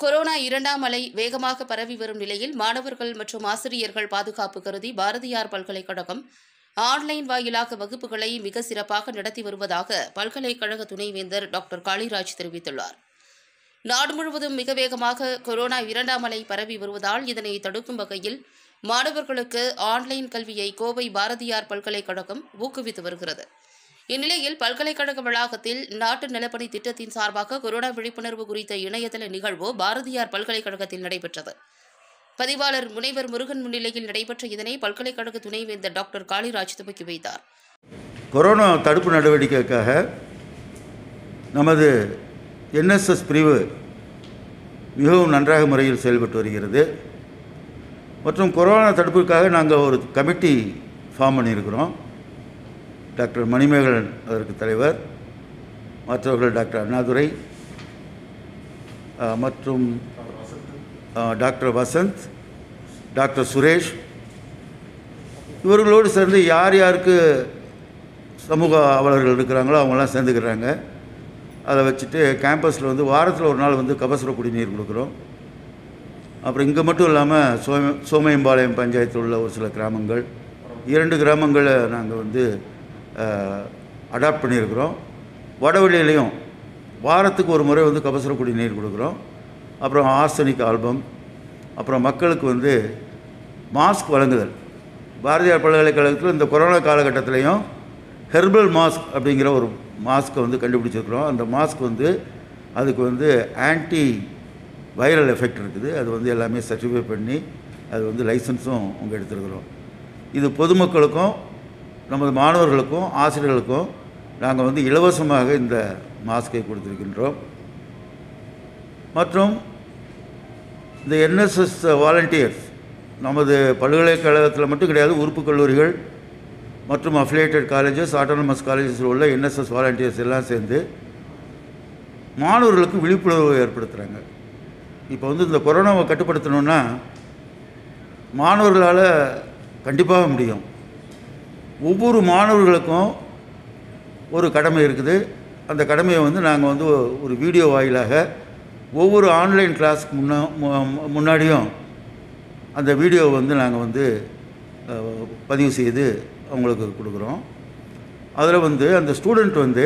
corona இரண்டாம் அலை வேகமாக பரவி வரும் நிலையில் மாணவர்கள் மற்றும் ஆசிரியர்கள் பாதுகாப்பு கருதி பாரதியார் பல்கலைக்கழகம் ஆன்லைன் வாயிலாக வகுப்புகளை மிக சிறப்பாக நடத்தி வருவதாக பல்கலைக்கழக துணைவேந்தர் டாக்டர் காளிராஜ் தெரிவித்துள்ளார் நாடு முழுவதும் மிக வேகமாக கொரோனா இரண்டாம் அலை பரவி வருவதால் இதனை தடுக்கும் வகையில் மாணவர்களுக்கு ஆன்லைன் கல்வியை கோவை பாரதியார் பல்கலைக்கழகம் ஊக்குவித்து வருகிறது இந்நிலையில் பல்கலைக்கழக வளாகத்தில் நாட்டு நலப்பணி திட்டத்தின் சார்பாக கொரோனா விழிப்புணர்வு குறித்த இணையதள நிகழ்வு பாரதியார் பல்கலைக்கழகத்தில் நடைபெற்றது பதிவாளர் முனைவர் முருகன் முன்னிலையில் நடைபெற்ற இதனை பல்கலைக்கழக துணைவேந்தர் டாக்டர் காளிராஜ் துவக்கி வைத்தார் கொரோனா தடுப்பு நடவடிக்கைக்காக நமது என்எஸ்எஸ் பிரிவு மிகவும் நன்றாக முறையில் செயல்பட்டு வருகிறது மற்றும் கொரோனா தடுப்புக்காக நாங்கள் ஒரு கமிட்டி ஃபார்ம் பண்ணியிருக்கிறோம் டாக்டர் மணிமேகலன் அதற்கு தலைவர் மற்றவர்கள் டாக்டர் அண்ணாதுரை அஹ், மற்றும் அஹ், டாக்டர் வசந்த் டாக்டர் சுரேஷ் இவர்களோடு சேர்ந்து யார் யாருக்கு சமூக ஆவலர்கள் இருக்கிறாங்களோ அவங்களாம் சேர்ந்துக்கிறாங்க அதை வச்சுட்டு கேம்பஸில் வந்து வாரத்தில் ஒரு நாள் வந்து கபசுர குடிநீர் கொடுக்குறோம் அப்புறம் இங்கே மட்டும் இல்லாமல் சோம சோமயம்பாளையம் பஞ்சாயத்தில் உள்ள ஒரு சில கிராமங்கள் இரண்டு கிராமங்களை நாங்கள் வந்து அடாப்ட் பண்ணியிருக்கிறோம் வடவழியிலையும் வாரத்துக்கு ஒரு முறை வந்து கபசுர குடிநீர் கொடுக்குறோம் அப்புறம் ஆர்சனிக் ஆல்பம் அப்புறம் மக்களுக்கு வந்து மாஸ்க் வழங்குதல் பாரதியார் பல்கலைக்கழகத்தில் இந்த கொரோனா காலகட்டத்திலையும் ஹெர்பல் மாஸ்க் அப்படிங்கிற ஒரு மாஸ்க்கை வந்து கண்டுபிடிச்சிருக்கிறோம் அந்த மாஸ்க் வந்து அதுக்கு வந்து ஆன்டி வைரல் எஃபெக்ட் இருக்குது அது வந்து எல்லாமே சர்டிஃபை பண்ணி அது வந்து லைசன்ஸும் அவங்க எடுத்துருக்குறோம் இது பொதுமக்களுக்கும் நமது மாணவர்களுக்கும் ஆசிரியர்களுக்கும் நாங்கள் வந்து இலவசமாக இந்த மாஸ்கை கொடுத்துருக்கின்றோம் மற்றும் இந்த என்எஸ்எஸ் வாலண்டியர்ஸ் நமது பல்கலைக்கழகத்தில் மட்டும் கிடையாது உறுப்பு கல்லூரிகள் மற்றும் அஃபிலியேட்டட் காலேஜஸ் ஆட்டோனமஸ் காலேஜஸில் உள்ள என்எஸ்எஸ் வாலண்டியர்ஸ் எல்லாம் சேர்ந்து மாணவர்களுக்கு விழிப்புணர்வு ஏற்படுத்துகிறாங்க இப்போ வந்து இந்த கொரோனாவை கட்டுப்படுத்தணுன்னா மாணவர்களால் கண்டிப்பாக முடியும் ஒவ்வொரு மாணவர்களுக்கும் ஒரு கடமை இருக்குது அந்த கடமையை வந்து நாங்கள் வந்து ஒரு வீடியோ வாயிலாக ஒவ்வொரு ஆன்லைன் கிளாஸ்க்கு முன்னா மு- முன்னாடியும் அந்த வீடியோவை வந்து நாங்கள் வந்து அஹ், பதிவு செய்து அவங்களுக்கு கொடுக்குறோம் அதில் வந்து அந்த ஸ்டூடெண்ட் வந்து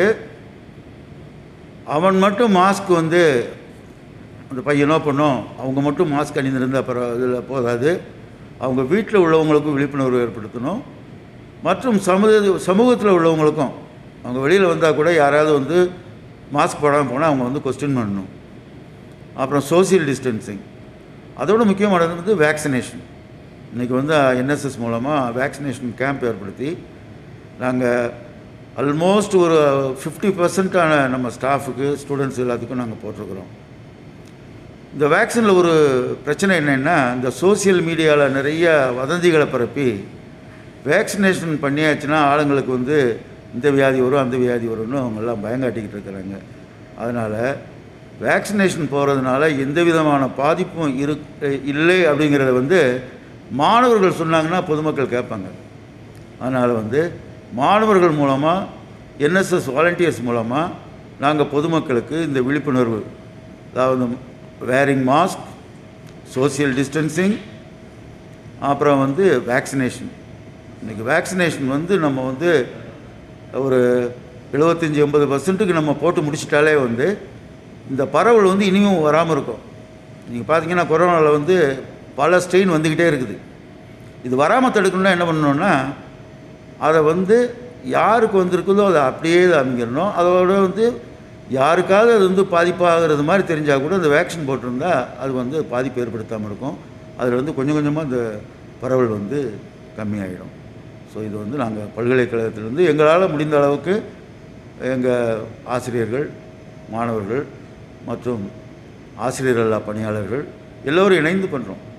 அவன் மட்டும் மாஸ்க் வந்து அந்த பையனோ பொண்ணோ அவங்க மட்டும் மாஸ்க் அணிந்திருந்தால் பரவ இதில் போதாது அவங்க வீட்டில் உள்ளவங்களுக்கும் விழிப்புணர்வு ஏற்படுத்தணும் மற்றும் சமூக சமூகத்தில் உள்ளவங்களுக்கும் அவங்க வெளியில் வந்தால் கூட யாராவது வந்து மாஸ்க் போடாமல் போனால் அவங்க வந்து கொஸ்டின் பண்ணணும் அப்புறம் சோசியல் டிஸ்டன்சிங் அதோட முக்கியமானது வந்து வேக்சினேஷன் இன்றைக்கி வந்து என்எஸ்எஸ் மூலமாக வேக்சினேஷன் கேம்ப் ஏற்படுத்தி நாங்கள் ஆல்மோஸ்ட் ஒரு ஃபிஃப்டி பர்சன்டான நம்ம ஸ்டாஃபுக்கு ஸ்டூடெண்ட்ஸ் எல்லாத்துக்கும் நாங்கள் போட்டிருக்கிறோம் இந்த வேக்சினில் ஒரு பிரச்சனை என்னென்னா இந்த சோஷியல் மீடியாவில் நிறைய வதந்திகளை பரப்பி வேக்சினேஷன் பண்ணியாச்சுன்னா ஆளுங்களுக்கு வந்து இந்த வியாதி வரும் அந்த வியாதி வரும்னு அவங்கெல்லாம் பயங்காட்டிக்கிட்டு இருக்கிறாங்க அதனால் வேக்சினேஷன் போகிறதுனால எந்த விதமான பாதிப்பும் இரு இல்லை அப்படிங்கிறத வந்து மாணவர்கள் சொன்னாங்கன்னா பொதுமக்கள் கேட்பாங்க அதனால் வந்து மாணவர்கள் மூலமாக என்எஸ்எஸ் வாலண்டியர்ஸ் மூலமாக நாங்கள் பொதுமக்களுக்கு இந்த விழிப்புணர்வு அதாவது வேரிங் மாஸ்க் சோஷியல் டிஸ்டன்சிங் அப்புறம் வந்து வேக்சினேஷன் இன்றைக்கி வேக்சினேஷன் வந்து நம்ம வந்து ஒரு எழுபத்தஞ்சி எண்பது பர்சன்ட்டுக்கு நம்ம போட்டு முடிச்சிட்டாலே வந்து இந்த பரவல் வந்து இனியும் வராமல் இருக்கும் நீங்கள் பார்த்தீங்கன்னா கொரோனாவில் வந்து பல ஸ்ட்ரெயின் வந்துக்கிட்டே இருக்குது இது வராமல் தடுக்கணும்னா என்ன பண்ணணும்னா அதை வந்து யாருக்கு வந்திருக்குதோ அதை அப்படியே அமைக்கிறணும் அதோட வந்து யாருக்காவது அது வந்து பாதிப்பாகிறது மாதிரி தெரிஞ்சால் கூட அந்த வேக்சின் போட்டிருந்தா அது வந்து பாதிப்பு ஏற்படுத்தாமல் இருக்கும் அதில் வந்து கொஞ்சம் கொஞ்சமாக இந்த பரவல் வந்து கம்மியாயிடும் ஸோ இது வந்து நாங்கள் பல்கலைக்கழகத்திலிருந்து எங்களால் முடிந்த அளவுக்கு எங்கள் ஆசிரியர்கள் மாணவர்கள் மற்றும் ஆசிரியர் அல்லா பணியாளர்கள் எல்லோரும் இணைந்து பண்ணுறோம்